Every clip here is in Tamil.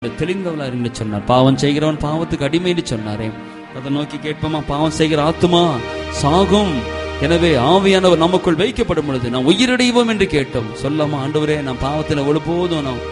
தெளிந்தவளா என்று சொன்னார் பாவம் செய்கிறவன் பாவத்துக்கு அடிமை என்று சொன்னாரே அதை நோக்கி கேட்போமா பாவம் செய்கிற ஆத்துமா சாகும் எனவே ஆவியானவர் நமக்குள் வைக்கப்படும் பொழுது நாம் உயிரடைவோம் என்று கேட்டோம் சொல்லாமா ஆண்டவரே நான் பாவத்தில் ஒழுபோதும் நாம்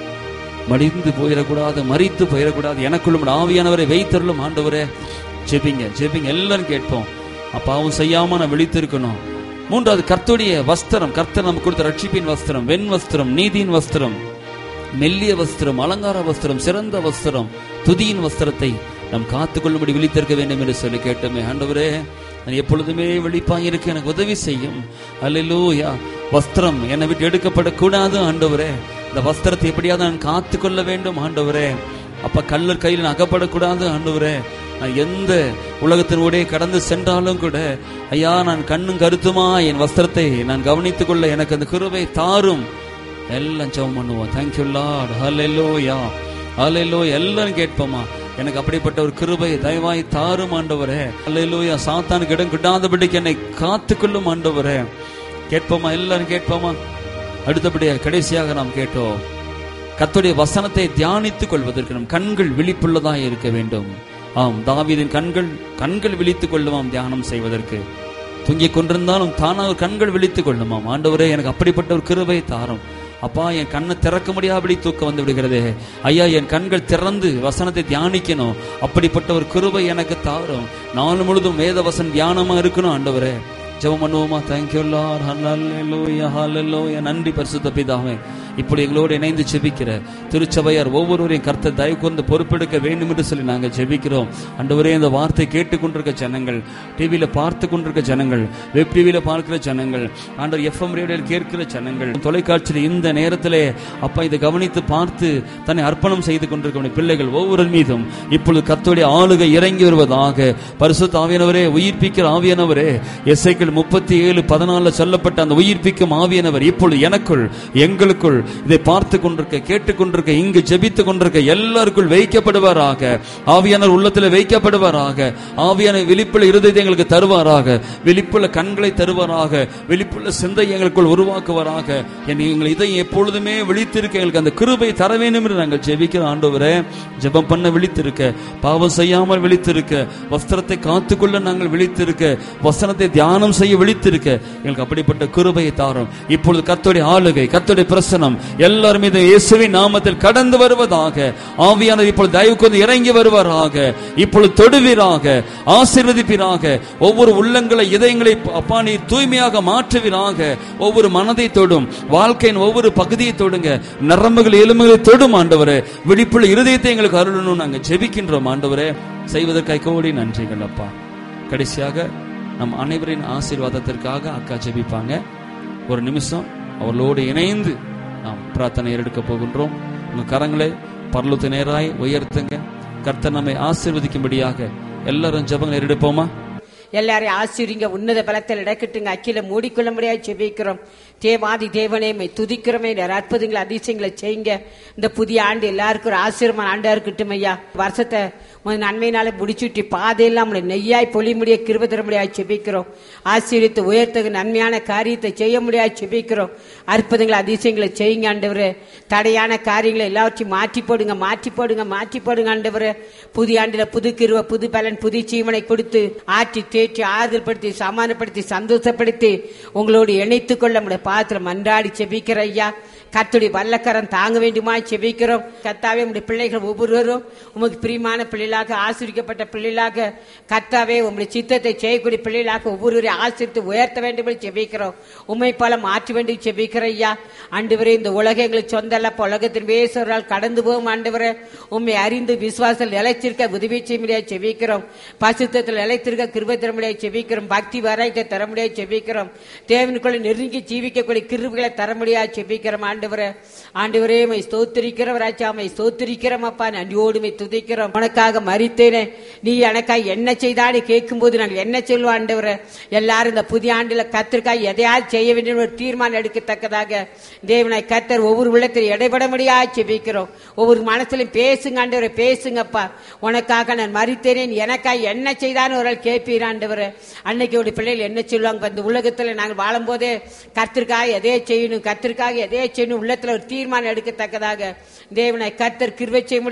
மடிந்து போயிடக்கூடாது மறித்து போயிடக்கூடாது எனக்குள்ளும் ஆவியானவரை வைத்தருளும் ஆண்டவரே ஜெபிங்க ஜெபிங்க எல்லாரும் கேட்போம் அப்பாவும் செய்யாம நான் விழித்திருக்கணும் மூன்றாவது கர்த்தருடைய வஸ்திரம் கர்த்தர் நமக்கு கொடுத்த ரட்சிப்பின் வஸ்திரம் வெண் வஸ்திரம் நீதியின் வஸ்திரம் மெல்லிய வஸ்திரம் அலங்கார வஸ்திரம் சிறந்த வஸ்திரம் துதியின் வஸ்திரத்தை நாம் காத்துக்கொள்ளும்படி விழித்திருக்க வேண்டும் என்று சொல்லி கேட்டோமே ஆண்டவரே நான் எப்பொழுதுமே விழிப்பாக இருக்க எனக்கு உதவி செய்யும் அல்லேலூயா வஸ்திரம் என்னை விட்டு எடுக்கப்படக்கூடாது ஆண்டவரே இந்த வஸ்திரத்தை எப்படியாவது நான் காத்துக்கொள்ள வேண்டும் ஆண்டவரே அப்ப கல்லர் கையில் நான் அகப்படக்கூடாது ஆண்டவரே நான் எந்த உலகத்தினூடே கடந்து சென்றாலும் கூட ஐயா நான் கண்ணும் கருத்துமா என் வஸ்திரத்தை நான் கவனித்துக் கொள்ள எனக்கு அந்த கிருபை தாரும் எல்லாம் ஜெபம் பண்ணுவோம் தேங்க்யூ லார்ட் ஹalleluya ஹalleluya எல்லாரும் கேட்போமா எனக்கு அப்படிப்பட்ட ஒரு கிருபை தயவாய் தாரும் ஆண்டவரே ஹalleluya சாத்தானுக்கு இடம் கிட்டாதபடிக்கு என்னை காத்துக்கொள்ளும் ஆண்டவரே கேட்போமா எல்லாரும் கேட்போமா அடுத்தபடியாக கடைசியாக நாம் கேட்டோம் கர்த்தருடைய வசனத்தை தியானித்துக் கொள்வதற்கு நம் கண்கள் விழிப்புள்ளதாக இருக்க வேண்டும் ஆம் தாவீதின் கண்கள் கண்கள் விழித்துக் கொள்ளுமாம் தியானம் செய்வதற்கு தூங்கிக் கொண்டிருந்தாலும் தானாக கண்கள் விழித்துக் கொள்ளுமாம் ஆண்டவரே எனக்கு அப்படிப்பட்ட ஒரு கிருபை தாரும் அப்பா என் கண்ணை திறக்க முடியாதபடி தூக்கம் வந்து விடுகிறதே ஐயா என் கண்கள் திறந்து வசனத்தை தியானிக்கணும் அப்படிப்பட்ட ஒரு கிருபை எனக்கு தாரும் நாள் முழுதும் வேத வசன் தியானமா இருக்கணும் ஆண்டவரே ஜெபம் பண்ணுவோமா தேங்க்யூ லார்ட் ஹalleluya ஹalleluya நன்றி பரிசுத்த பிதாவே இப்படி எங்களோடு இணைந்து ஜெபிக்கிற திருச்சபையார் ஒவ்வொருவரையும் கர்த்தர் தயவு கொண்டு பொறுப்பெடுக்க வேண்டும் என்று சொல்லி நாங்கள் ஜெபிக்கிறோம் அண்டவரே இந்த வார்த்தை கேட்டுக்கொண்டிருக்க ஜனங்கள் டிவியில பார்த்து கொண்டிருக்க ஜனங்கள் வெப் டிவியில பார்க்கிற ஜனங்கள் ஆண்டவர் எஃப்எம் ரேடியோவில் கேட்கிற ஜனங்கள் தொலைக்காட்சியில் இந்த நேரத்திலே அப்பா இதை கவனித்து பார்த்து தன்னை அர்ப்பணம் செய்து கொண்டிருக்க பிள்ளைகள் ஒவ்வொரு மீதும் இப்பொழுது கர்த்தருடைய ஆளுகை இறங்கி வருவதாக பரிசுத்த ஆவியானவரே உயிர்ப்பிக்கிற ஆவியானவரே எஸ்ஐக்கள் முப்பத்தி ஏழு பதினாலுல சொல்லப்பட்ட அந்த உயிர்ப்பிக்கும் ஆவியானவர் இப்பொழுது எனக்குள் எங்களுக்குள் இதை பார்த்து கொண்டிருக்க கேட்டுக்கொண்டிருக்க இங்கு ஜெபித்துக் கொண்டிருக்க எல்லாருக்குள் வைக்கப்படுவாராக ஆவியானவர் உள்ளத்தில் வைக்கப்படுவாராக ஆவியான விழிப்புள்ள இருதயத்தை எங்களுக்கு தருவாராக விழிப்புள்ள கண்களை தருவாராக விழிப்புள்ள சிந்தை எங்களுக்குள் உருவாக்குவாராக என் எங்கள் இதை எப்பொழுதுமே விழித்திருக்க எங்களுக்கு அந்த கிருபை தர வேண்டும் என்று நாங்கள் ஜெபிக்கிற ஆண்டவரே ஜெபம் பண்ண விழித்திருக்க பாவம் செய்யாமல் விழித்திருக்க வஸ்திரத்தை காத்துக்கொள்ள நாங்கள் விழித்திருக்க வசனத்தை தியானம் செய்ய விழித்திருக்க எங்களுக்கு அப்படிப்பட்ட கிருபையை தாரும் இப்பொழுது கர்த்தருடைய ஆளுகை கர்த்தருடைய பிரசனம் எல்லாரும் மீது இயேசுவின் நாமத்தில் கடந்து வருவதாக ஆவியானவர் இப்பொழுது தயவு கொண்டு இறங்கி வருவாராக இப்பொழுது தொடுவீராக ஆசீர்வதிப்பீராக ஒவ்வொரு உள்ளங்களை இதயங்களை அப்பா நீ தூய்மையாக மாற்றுவீராக ஒவ்வொரு மனதை தொடும் வாழ்க்கையின் ஒவ்வொரு பகுதியை தொடுங்க நரம்புகள் எலும்புகளை தொடும் ஆண்டவரே விழிப்புள்ள இருதயத்தை எங்களுக்கு அருளணும் நாங்கள் ஜெபிக்கின்றோம் ஆண்டவரே செய்வதற்காக கோடி நன்றிகள் அப்பா கடைசியாக நம் அனைவரின் ஆசீர்வாதத்திற்காக அக்கா ஜெபிப்பாங்க ஒரு நிமிஷம் அவர்களோடு இணைந்து நாம் பிரார்த்தனை எடுக்க போகின்றோம் உங்க கரங்களை பரலத்து நேராய் உயர்த்துங்க கர்த்தர் நம்மை ஆசீர்வதிக்கும்படியாக எல்லாரும் ஜெபங்களை எடுப்போமா எல்லாரையும் ஆசிரிங்க உன்னத பலத்தில் இடக்கட்டுங்க அக்கில மூடிக்கொள்ள முடியாது செபிக்கிறோம் தேவாதி தேவனே மை துதிக்கிறோமே நிறைய அற்புதங்களை அதிசயங்களை செய்யுங்க இந்த புதிய ஆண்டு எல்லாருக்கும் ஒரு ஆசீர்வான ஆண்டா இருக்கட்டும் ஐயா வருஷத்தை உன் நன்மையினால முடிச்சுட்டு பாதையெல்லாம் நம்மளை நெய்யாய் பொழி முடிய கிருப தர முடியாது செபிக்கிறோம் ஆசீர்வித்து உயர்த்தகு நன்மையான காரியத்தை செய்ய முடியாது செபிக்கிறோம் அற்புதங்களை அதிசயங்களை செய்யுங்க ஆண்டவரே தடையான காரியங்களை எல்லாவற்றையும் மாற்றி போடுங்க மாற்றி போடுங்க மாற்றி போடுங்க ஆண்டவரே புதிய ஆண்டுல புது கிருவ புது பலன் புது ஜீவனை கொடுத்து ஆற்றி தேற்றி ஆறுதல்படுத்தி சமாதானப்படுத்தி சந்தோஷப்படுத்தி உங்களோடு இணைத்துக் கொள்ள நம்முடைய பாத்திரம் மன்றாடி செபிக்கிற ஐயா கத்துடைய வல்லக்கரம் தாங்க வேண்டுமா செபிக்கிறோம் கத்தாவே உங்களுடைய பிள்ளைகள் ஒவ்வொருவரும் உமக்கு பிரியமான பிள்ளைகளாக ஆசிரிக்கப்பட்ட பிள்ளைகளாக கத்தாவே உங்களுடைய சித்தத்தை செய்யக்கூடிய பிள்ளைகளாக ஒவ்வொருவரையும் ஆசிரித்து உயர்த்த வேண்டும் என்று செபிக்கிறோம் உண்மை போல மாற்ற வேண்டும் செபிக்கிற ஐயா ஆண்டவரே இந்த உலகம் எங்களுக்கு சொந்த அல்ல உலகத்தின் வேசவரால் கடந்து போகும் ஆண்டவரே உண்மை அறிந்து விசுவாசத்தில் நிலைச்சிருக்க உதவி செய்ய முடியாது செபிக்கிறோம் பசுத்தத்தில் நிலைத்திருக்க கிருபை தர முடியாது செபிக்கிறோம் பக்தி வராயத்தை தர முடியாது செபிக்கிறோம் தேவனுக்குள்ள நெருங்கி ஜீவிக்கக்கூடிய கிருபைகளை தர முடியாது செபிக்கிறோம் ஆண்டவரே ஆண்டவரே மை ஸ்தோத்திரிக்கிறோம் ராஜா மை ஸ்தோத்திரிக்கிறோம் அப்பா நன்றியோடு மை துதிக்கிறோம் உனக்காக மறித்தேனே நீ எனக்காக என்ன செய்தான்னு கேட்கும்போது நாங்கள் என்ன சொல்லுவோம் ஆண்டவரே எல்லாரும் இந்த புதிய ஆண்டுல கத்திற்காக எதையாவது செய்ய வேண்டும் ஒரு தீர்மானம் எடுக்கத்தக்கதாக தேவனாய் கத்தர் ஒவ்வொரு உள்ளத்தில் இடைபட முடியாது செபிக்கிறோம் ஒவ்வொரு மனசுலையும் பேசுங்க ஆண்டவரே பேசுங்கப்பா உனக்காக நான் மறித்தேனே நீ எனக்காக என்ன செய்தான்னு ஒரு ஆள் கேட்பீர் ஆண்டவரே அன்னைக்கு ஒரு பிள்ளைகள் என்ன சொல்லுவாங்க இந்த உலகத்துல நாங்கள் வாழும்போதே கத்திற்காக எதையே செய்யணும் கத்திற்காக எதையே செய்யணும் செய்யணும் உள்ளத்துல ஒரு தீர்மானம் எடுக்கத்தக்கதாக தேவனை கத்தர் கிருவை செய்ய